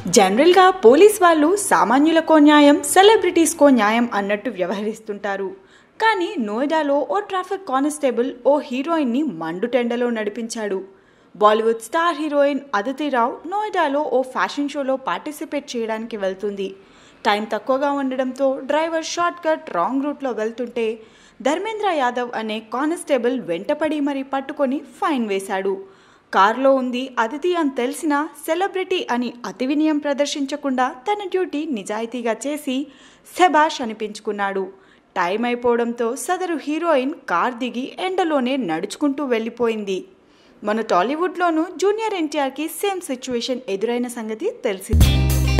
జనరల్గా పోలీస్ వాళ్ళు సామాన్యులకో న్యాయం సెలబ్రిటీస్కో న్యాయం అన్నట్టు వ్యవహరిస్తుంటారు కానీ నోయిడాలో ఓ ట్రాఫిక్ కానిస్టేబుల్ ఓ హీరోయిన్ని మండుటెండలో నడిపించాడు Bollywood star heroine Aditi Rao నోయిడాలో ఓ ఫ్యాషన్ షోలో పార్టిసిపేట్ చేయడానికి వెళ్తుంది టైం తక్కువగా ఉండడంతో డ్రైవర్ షార్ట్ కట్ రాంగ్ రూట్లో వెళ్తుంటే ధర్మేంద్ర యాదవ్ అనే కానిస్టేబుల్ వెంటపడి మరీ పట్టుకొని ఫైన్ వేశాడు కారులో ఉంది అతిథి అని తెలిసిన సెలబ్రిటీ అని అతి వినయం ప్రదర్శించకుండా తన డ్యూటీ నిజాయితీగా చేసి శబాష్ అనిపించుకున్నాడు టైం అయిపోవడంతో సదరు హీరోయిన్ కార్ దిగి ఎండలోనే నడుచుకుంటూ వెళ్ళిపోయింది మన టాలీవుడ్లోనూ జూనియర్ ఎన్టీఆర్కి సేమ్ సిచ్యువేషన్ ఎదురైన సంగతి తెలిసింది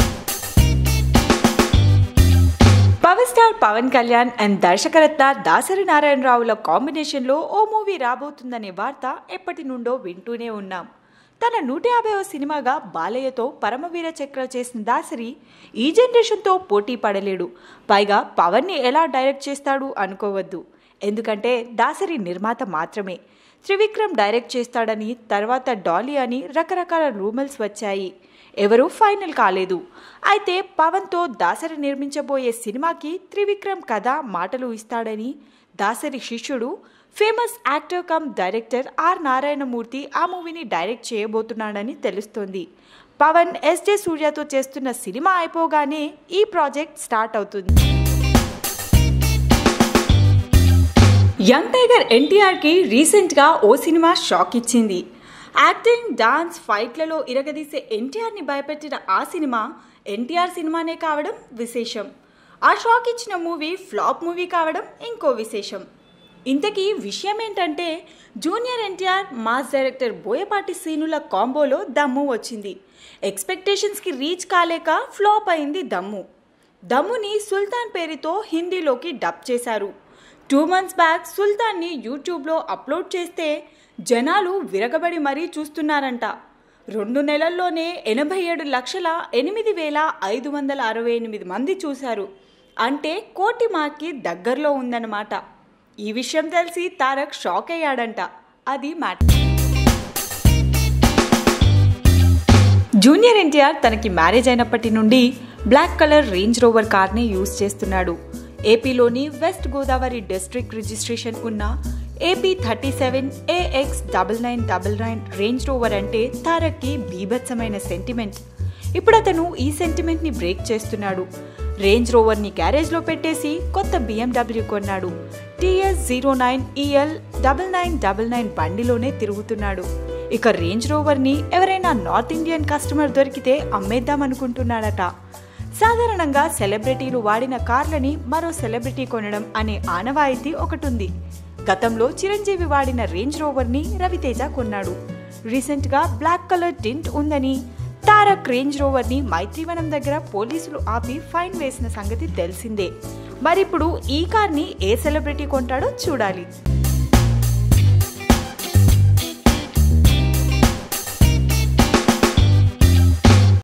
power star Pawan Kalyan and దర్శకరత్న దాసరి నారాయణరావుల కాంబినేషన్లో ఓ మూవీ రాబోతుందనే వార్త ఎప్పటి నుండో వింటూనే ఉన్నాం తన నూట యాభైవ సినిమాగా బాలయ్యతో పరమవీర చక్ర చేసిన దాసరి ఈ జనరేషన్తో పోటీ పడలేడు పైగా పవన్ని ఎలా డైరెక్ట్ చేస్తాడు అనుకోవద్దు ఎందుకంటే దాసరి నిర్మాత మాత్రమే త్రివిక్రమ్ డైరెక్ట్ చేస్తాడని తర్వాత డాలీ అని రకరకాల రూమల్స్ వచ్చాయి ఎవరూ ఫైనల్ కాలేదు అయితే పవన్తో దాసరి నిర్మించబోయే సినిమాకి త్రివిక్రమ్ కథ మాటలు ఇస్తాడని దాసరి శిష్యుడు famous actor cum director R Narayanamurthy ఆ మూవీని డైరెక్ట్ చేయబోతున్నాడని తెలుస్తోంది పవన్ ఎస్జే సూర్యతో చేస్తున్న సినిమా అయిపోగానే ఈ ప్రాజెక్ట్ స్టార్ట్ అవుతుంది యంగ్ టైగర్ ఎన్టీఆర్కి రీసెంట్గా ఓ సినిమా షాక్ ఇచ్చింది యాక్టింగ్ డాన్స్ ఫైట్లలో ఇరగదీసే ఎన్టీఆర్ని భయపెట్టిన ఆ సినిమా ఎన్టీఆర్ సినిమానే కావడం విశేషం ఆ షాక్ ఇచ్చిన మూవీ ఫ్లాప్ మూవీ కావడం ఇంకో విశేషం ఇంతకీ విషయం ఏంటంటే junior NTR mass director Boyapati సీనుల కాంబోలో దమ్ము వచ్చింది ఎక్స్పెక్టేషన్స్కి రీచ్ కాలేక ఫ్లాప్ అయింది దమ్ము దమ్ముని సుల్తాన్ పేరుతో హిందీలోకి డబ్ చేశారు టూ మంత్స్ బ్యాక్ సుల్తాన్ని యూట్యూబ్లో అప్లోడ్ చేస్తే జనాలు విరగబడి మరీ చూస్తున్నారంట రెండు నెలల్లోనే ఎనభై ఏడు లక్షల ఎనిమిది వేల ఐదు వందల అరవై ఎనిమిది మంది చూశారు అంటే కోటి మార్క్కి దగ్గరలో ఉందన్నమాట ఈ విషయం తెలిసి తారక్ షాక్ అయ్యాడంట అది మ్యాటర్ జూనియర్ ఎన్టీఆర్ తనకి మ్యారేజ్ అయినప్పటి నుండి బ్లాక్ కలర్ రేంజ్ రోవర్ కార్ని యూజ్ చేస్తున్నాడు ఏపీలోని వెస్ట్ గోదావరి డిస్ట్రిక్ట్ రిజిస్ట్రేషన్ ఉన్న AP thirty seven AX double nine double nine Range Rover అంటే తారక్కి బీభత్సమైన సెంటిమెంట్ ఇప్పుడు అతను ఈ సెంటిమెంట్ని బ్రేక్ చేస్తున్నాడు రేంజ్ రోవర్ని గ్యారేజ్లో పెట్టేసి కొత్త బిఎండబ్ల్యూ కొన్నాడు TS zero nine EL double nine double nine బండిలోనే తిరుగుతున్నాడు ఇక రేంజ్ రోవర్ని ఎవరైనా నార్త్ ఇండియన్ కస్టమర్ దొరికితే అమ్మేద్దామనుకుంటున్నాడట సాధారణంగా సెలబ్రిటీలు వాడిన కార్లని మరో సెలబ్రిటీ కొనడం అనే ఆనవాయితీ ఒకటుంది గతంలో చిరంజీవి వాడిన రేంజ్ రోవర్ని రవితేజ కొన్నాడు రీసెంట్గా బ్లాక్ కలర్ టింట్ ఉందని తారక్ రేంజ్ రోవర్ని మైత్రివనం దగ్గర పోలీసులు ఆపి ఫైన్ వేసిన సంగతి తెలిసిందే మరిప్పుడు ఈ కార్ని ఏ సెలబ్రిటీ కొంటాడో చూడాలి